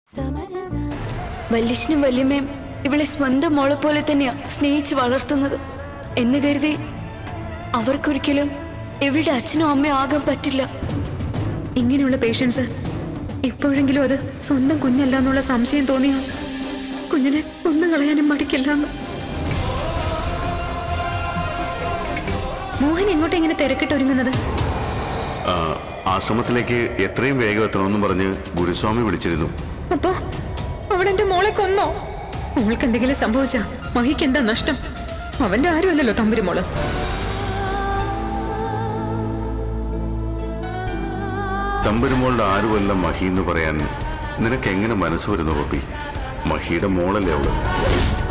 വല്യച്ഛനും വല്യമ്മയും ഇവളെ സ്വന്തം മോളെ പോലെ തന്നെയാ സ്നേഹിച്ച് വളർത്തുന്നത് എന്ന് കരുതി അവർക്കൊരിക്കലും ഇവളുടെ അച്ഛനും അമ്മയും ആകാൻ പറ്റില്ല ഇങ്ങനെയുള്ള പേഷ്യൻസ് ഇപ്പോഴെങ്കിലും അത് സ്വന്തം കുഞ്ഞല്ല എന്നുള്ള സംശയം തോന്നിയ കുഞ്ഞിനെ ഒന്നു കളയാനും മടിക്കില്ല എന്ന് മോഹൻ എങ്ങോട്ട് ഇങ്ങനെ തിരക്കിട്ടൊരുങ്ങുന്നത് ആ, ആശ്രമത്തിലേക്ക് എത്രയും വേഗം എത്തണമെന്നും പറഞ്ഞ് ഗുരുസ്വാമി വിളിച്ചിരുന്നു അപ്പോ അവളെന്റെ മോളെ കൊന്നോ മോൾക്ക് എന്തെങ്കിലും സംഭവിച്ചാ മഹിക്ക് എന്താ നഷ്ടം അവന്റെ ആരുമല്ലല്ലോ തമ്പുരുമോള് തമ്പുരുമോളുടെ ആരുമല്ല മഹി എന്ന് പറയാൻ നിനക്ക് എങ്ങനെ മനസ്സ് വരുന്നു പപ്പി മഹിയുടെ മോളല്ലേ അവള്